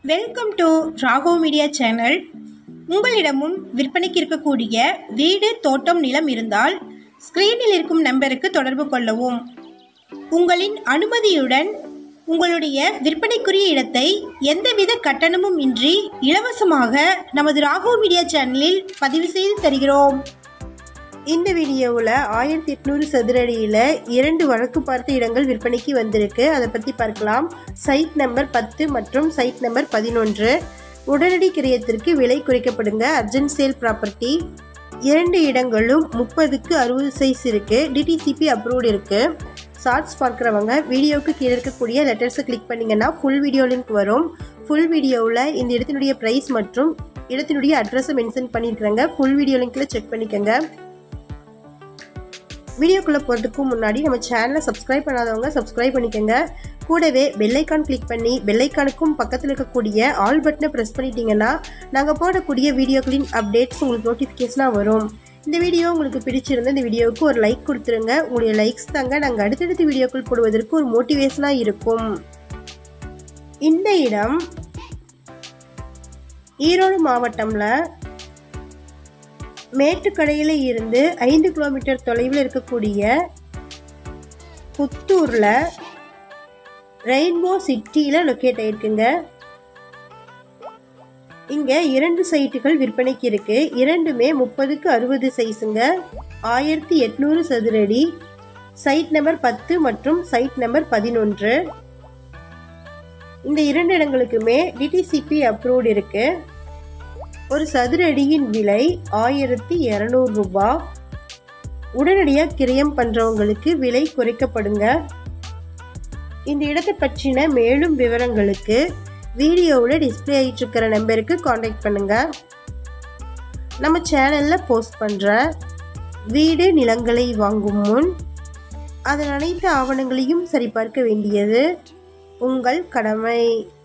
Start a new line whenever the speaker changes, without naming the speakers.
welcome to Rago media channel உங்களிடமும் விற்பனைக்கு இருக்கக்கூடிய வீடு தோட்டம் நிலம் இருந்தால் ஸ்க்ரீனில் இருக்கும் நம்பருக்கு தொடர்பு கொள்ளவும் உங்களின் அனுமதியுடன் உங்களுடைய விற்பனைக்குரிய இடத்தை எந்தவித கட்டணமும் இன்றி இலவசமாக நமது ராகோ மீடியா சேனலில் பதிவு செய்து தருகிறோம்
இந்த வீடியோவில் ஆயிரத்தி எட்நூறு சதுரடியில் இரண்டு வழக்கு பார்த்த இடங்கள் விற்பனைக்கு வந்திருக்கு அதை பற்றி பார்க்கலாம் சைட் நம்பர் பத்து மற்றும் சைட் நம்பர் பதினொன்று உடனடி கிரயத்திற்கு விலை குறைக்கப்படுங்க அர்ஜென்ட் சேல் ப்ராப்பர்ட்டி இரண்டு இடங்களும் முப்பதுக்கு அறுபது சைஸ் இருக்குது டிடிசிபி அப்ரூவ்டு இருக்குது ஷார்ட்ஸ் பார்க்குறவங்க வீடியோவுக்கு கீழே இருக்கக்கூடிய லெட்டர்ஸை கிளிக் பண்ணிங்கன்னா ஃபுல் வீடியோ லிங்க் வரும் ஃபுல் வீடியோவில் இந்த இடத்தினுடைய ப்ரைஸ் மற்றும் இடத்தினுடைய அட்ரஸை மென்ஷன் பண்ணியிருக்கிறாங்க ஃபுல் வீடியோ லிங்க்கில் செக் பண்ணிக்கோங்க வீடியோக்குள்ளே போகிறதுக்கு முன்னாடி நம்ம சேனலை சப்ஸ்கிரைப் பண்ணாதவங்க சப்ஸ்கிரைப் பண்ணிக்கோங்க கூடவே பெல்லைக்கான் கிளிக் பண்ணி பெல்லைக்கானுக்கும் பக்கத்தில் இருக்கக்கூடிய ஆல் பட்டனை ப்ரெஸ் பண்ணிட்டீங்கன்னா நாங்கள் போடக்கூடிய வீடியோக்களின் அப்டேட்ஸ் உங்களுக்கு நோட்டிஃபிகேஷனாக வரும் இந்த வீடியோ உங்களுக்கு பிடிச்சிருந்தா இந்த வீடியோவுக்கு ஒரு லைக் கொடுத்துருங்க உங்களுடைய லைக்ஸ் தாங்க நாங்கள் அடுத்தடுத்த வீடியோக்கள் போடுவதற்கு ஒரு மோட்டிவேஷனாக இருக்கும் இந்த இடம் ஈரோடு மாவட்டம்ல மேட்டுக்கடையில் இருந்து ஐந்து கிலோமீட்டர் தொலைவில் இருக்கக்கூடிய புத்தூரில் ரெயின்போ சிட்டியில் லொக்கேட் ஆயிருக்குங்க இங்கே இரண்டு சைட்டுகள் விற்பனைக்கு இருக்கு இரண்டுமே முப்பதுக்கு அறுபது சைஸுங்க ஆயிரத்தி எட்நூறு சதுரடி சைட் நம்பர் பத்து மற்றும் சைட் நம்பர் பதினொன்று இந்த இரண்டு இடங்களுக்குமே டிடிசிபி அப்ரூவ்டு இருக்கு ஒரு சதுர அடியின் விலை ஆயிரத்தி இரநூறு ரூபாய் உடனடியாக கிரயம் பண்ணுறவங்களுக்கு விலை குறைக்கப்படுங்க இந்த இடத்தை பற்றின மேலும் விவரங்களுக்கு வீடியோவில் டிஸ்பிளே ஆகிட்டு இருக்கிற நம்பருக்கு காண்டாக்ட் பண்ணுங்க நம்ம சேனலில் போஸ்ட் பண்ணுற வீடு நிலங்களை வாங்கும் முன் அதன் அனைத்து ஆவணங்களையும் சரிபார்க்க வேண்டியது உங்கள் கடமை